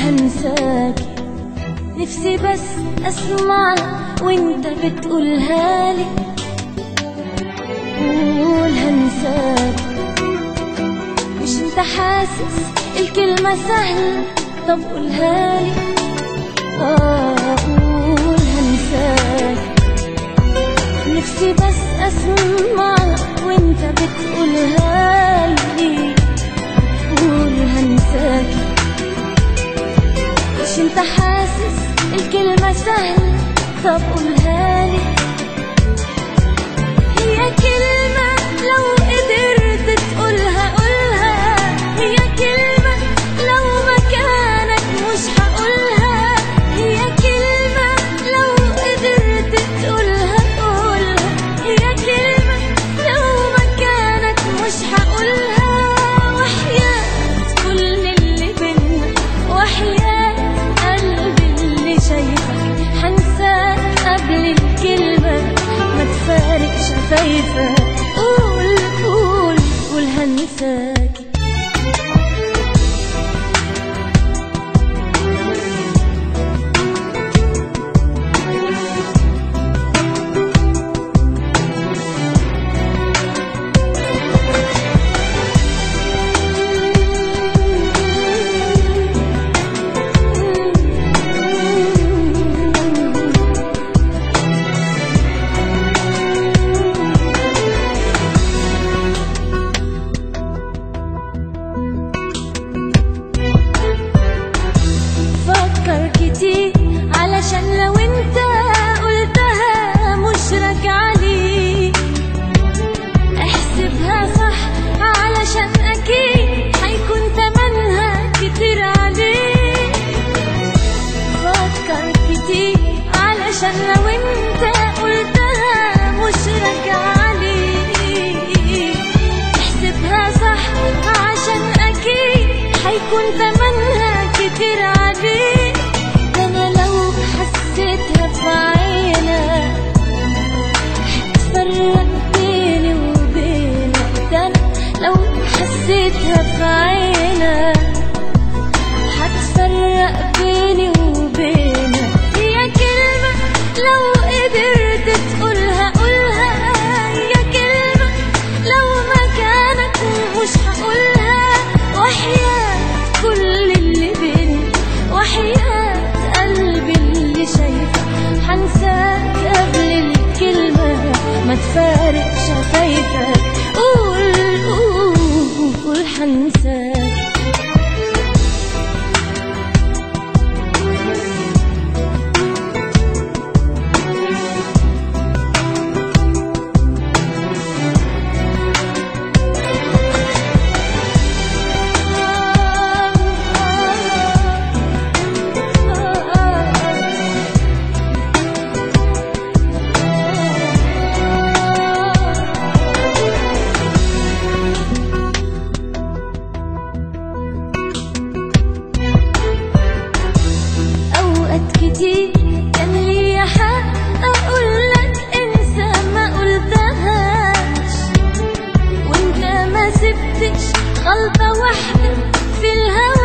هنساكي نفسي بس اسمع وانت بتقولها لي قول هنساكي مش انت حاسس الكلمة سهلة طب قولها لي آه قول هنساك نفسي بس اسمع وانت بتقولها لي قول هنساك مش انت حاسس الكلمة سهلة طب قولها لي هي كلمة لو قدرت تقولها قولها هي كلمة لو مكانك مش هقولها هي كلمة لو قدرت تقولها قولها هي كلمة لو مكانك مش هقولها وحياة كل اللي بينا وحياة قلبي اللي شايفك هنساك قبل الكلمة ما تفارق شفايفك قول قول قول هنساك فكر كتير علشان لو انت قلتها مش راجعلي احسبها صح علشان اكيد هيكون تمنها كتير عليك فكر كتير علشان لو انت قلتها مش راجعلي احسبها صح عشان اكيد هيكون تمنها كتير عليك ده انا لو حسيتها في عينك هتفرق بيني وبينك ده انا لو حسيتها في عينك هتفرق بيني وبينك هي كلمة لو قدرت تقولها قولها هي كلمة لو مكانك مش هقولها وحياة كل اللي بينا وحياة قلبي اللي شايفه هنساك قبل الكلمة ما تفارق شفايفك قول قول قول هنساك أوقات كتير كان ليا حق أقول لك انسى ما قلتهاش وانت ما سبتش غلطة واحدة في الهوى